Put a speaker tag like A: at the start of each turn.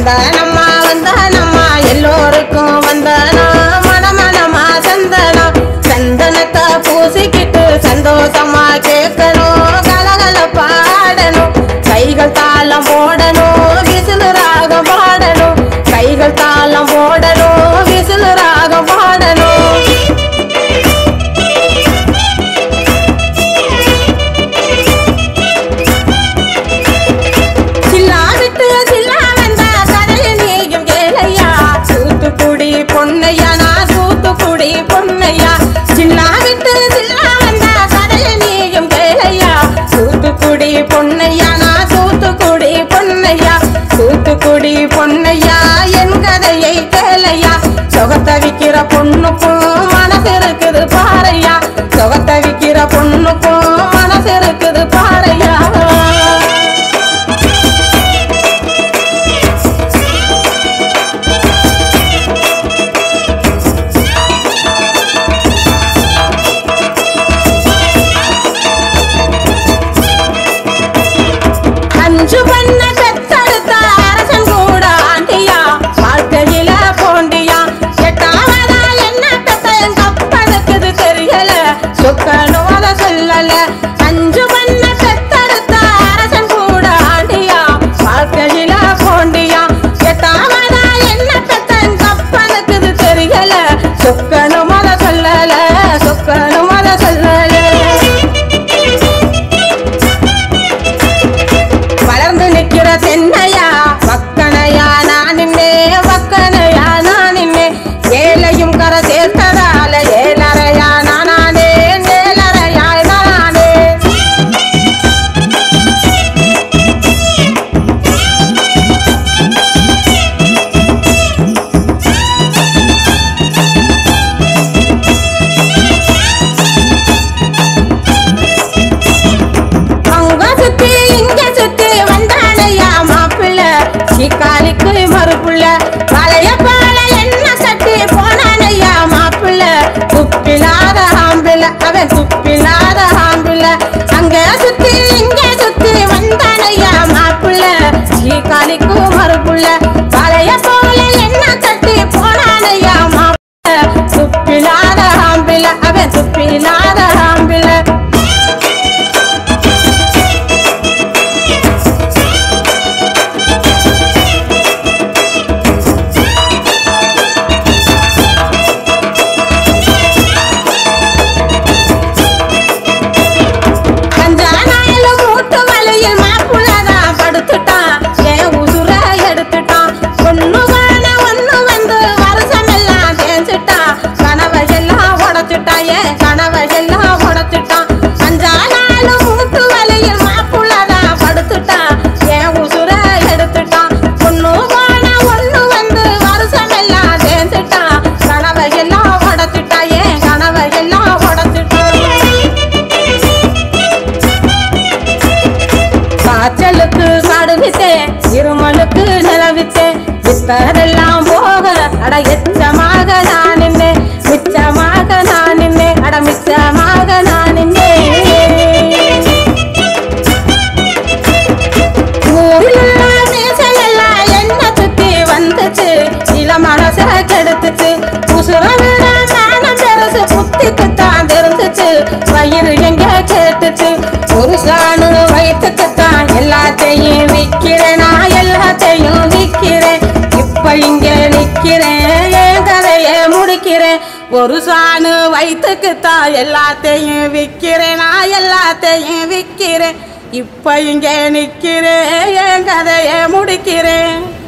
A: வந்தனம்மா வந்தனம்மா எல்லோருக்கும் வந்தனா மனமனமா சந்தனம் சந்தனத்தை பூசிக்கிட்டு சந்தோஷமா கேட்கணும் கலகல பாடணும் கைகள் தாளம் போடணும் விசிலு ராகம் பாடணும் கைகள் தாளம் போடணும் விசிலு ராகம் பாடணும் சில்லா விட்டு சில்லா வந்த கதையை நீயும் கேளையா தூத்துக்குடி பொன்னையா நான் தூத்துக்குடி பொன்னையா சில்லா விட்டு சில்லா வந்த கதையை நீயும் கேளையா தூத்துக்குடி பொன்னையா நான் தூத்துக்குடி பொன்னையா தூத்துக்குடி பொன்னையா என் கதையை கேளையா சொகத்தை விக்கிற பொண்ணுக்கும் மனசு இருக்குது பாறையா சொகத்தை விக்கிற பொண்ணுக்கும் மனசு இருக்குது பாறையா அஞ்சு பண்ண பெத்தெடுத்த அரசன் கூட ஆண்டியா வாழ்க்கையில போண்டியா எட்டாவதா என்ன பெத்த என் கப்பனுக்குது தெரியல சொக்கனும் அத சொல்லல அஞ்சு பண்ண பெத்தெடுத்த அரசன் கூட ஆண்டியா வாழ்க்கையில போண்டியா எட்டாவதா என்ன பெத்த என் கப்பனுக்குது தெரியல சொக்கனும் அத சொல்லல சொக்கனும் அத சொல்லல வளர்ந்து நிக்கிற தென்னையா வக்கனையா நான் நின்னே வக்கனையா நான் நின்னே ஏழையும் கர சேர்த்ததால ஏழரையா நானே ஏழரையா நானே அங்க சுத்தி இங்க சுத்தி வந்தானையா மாப்பிள்ள சிக்காலிக்கு மறுப்புள்ள பழைய பால என்ன சட்டி போனானையா மாப்பிள்ள துப்பில்லாத ஆம்பிள்ள அவன் துப்பில்லாத ஆம்பிள்ள அங்க சுத்தி இங்க சுத்தி வந்தானையா மாப்பிள்ள சிக்காலிக்கு மறுப்புள்ள பழைய போல என்ன சட்டி போனானையா மாப்பிள்ள துப்பில்லாத ஆம்பிள்ள அவன் துப்பில்லாத ஆம்பிள்ள கஞ்சானாயில மூட்டு வலையில் மாப்புள்ளதான் படுத்துட்டான் என் உசுர எடுத்துட்டான் ஒண்ணு வான ஒண்ணு வந்து வருஷமெல்லாம் தேஞ்சிட்டான் கனவை எல்லாம் உடைச்சிட்டான் என் கனவை எல்லாம் உடைச்சிட்டான் கஞ்சானாயில மூட்டு வலையில் மாப்புள்ளதான் படுத்துட்டான் என் உசுர எடுத்துட்டான் ஒண்ணு வான ஒண்ணு வந்து வருஷமெல்லாம் தேஞ்சிட்டான் கனவை எல்லாம் உடைச்சிட்டான் என் கனவை எல்லாம் உடைச்சிட்டான் காய்ச்சலுக்கு காடு வித்தேன் இருமலுக்கு நிலவித்தேன் வித்ததெல்லாம் போக அட எச்சமாக நான் நின்னேன் மிச்சமாக நான் நின்னேன் அட மிச்சமாக நான் நின்னேன் ஊரில் உள்ள மீசையெல்லாம் என்ன சுத்தி வந்துச்சு இள மனச கெடுத்துச்சு உசுர விட நானும் பெருசு புத்திக்குத்தான் தெரிஞ்சுச்சு வயிறு எங்க கேட்டுச்சு ஒரு சாணு வயிற்றுக்குத்தான் எல்லாத்தையும் விக்கிறேன் நான் எல்லாத்தையும் விக்கிறேன் இப்ப இங்க நிக்கிறேன் என் கதையை முடிக்கிறேன் ஒரு சாணு வயிற்றுக்குத்தான் எல்லாத்தையும் விக்கிறேன் நான் எல்லாத்தையும் விக்கிறேன் இப்ப இங்க நிக்கிறேன் என் கதையை முடிக்கிறேன்